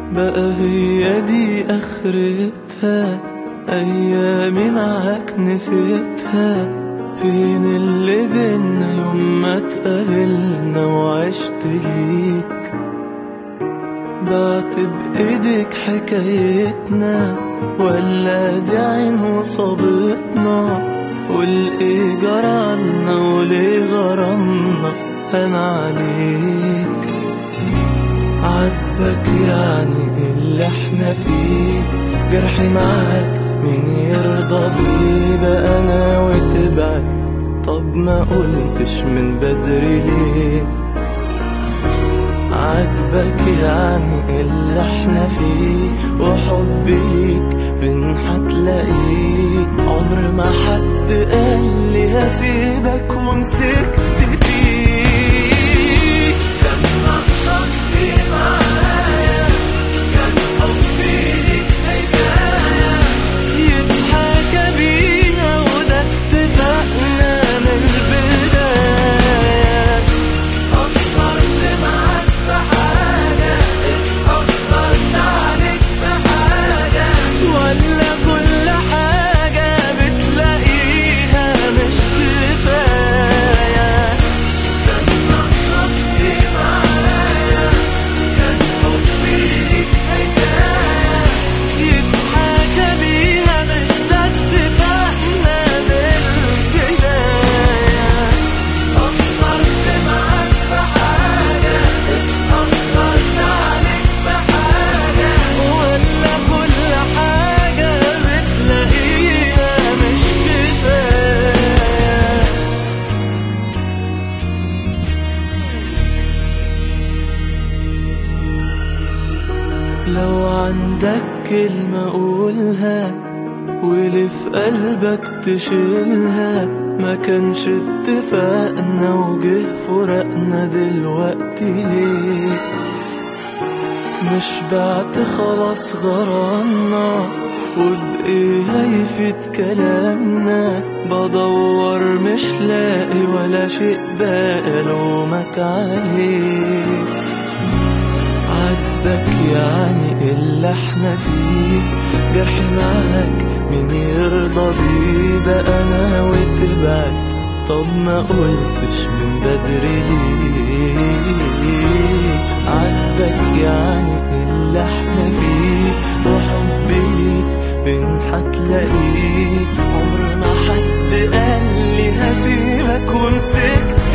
بقى هي دي اخرتها ايامي معاك نسيتها فين اللي بينا يوم ما اتقابلنا وعشت ليك بعت بايدك حكايتنا ولا دي عين وصابتنا والايه جرالنا وليه غرامنا انا عليك عاتبك يعني اللي احنا فيه جرحي معاك مين يرضى بيه بقى انا وتبعد طب ما قلتش من بدري ليه عاتبك يعني اللي احنا فيه وحبي ليك فين هتلاقيه عمر ما حد قال لي هسيبك ومسكت فيه كان ناقصك ايه معايا كان حبي ليك حكاية يتحكى بيها وده اتفقنا من البداية قصرت معاك في حاجة اتأخرت عليك في حاجة ولا كل حاجة بتلاقيها مش كفاية كان ناقصك ايه معايا كان حبي ليك حكاية يتحكى بيها مش ده اتفقنا من البداية قصرت معاك في حاجة اتأخرت عليك في حاجة ولا كل حاجة بتلاقيها مش كفاية لو عندك كلمة قولها واللي في قلبك تشيلها ما كانش اتفقنا وجه فرقنا دلوقتي ليه مش بعت خلاص غرامنا وبإيه هيفيد كلامنا بدور مش لاقي ولا شيء باقي لومك عليه عاتبك يعني اللي احنا فيه جرحي معاك مين يرضى بيه بقى انا وتبعد طب ما قلتش من بدري ليه عاتبك يعني اللي احنا فيه وحبي ليك فين هتلاقيه عمر ما حد قال لي هسيبك ومسكت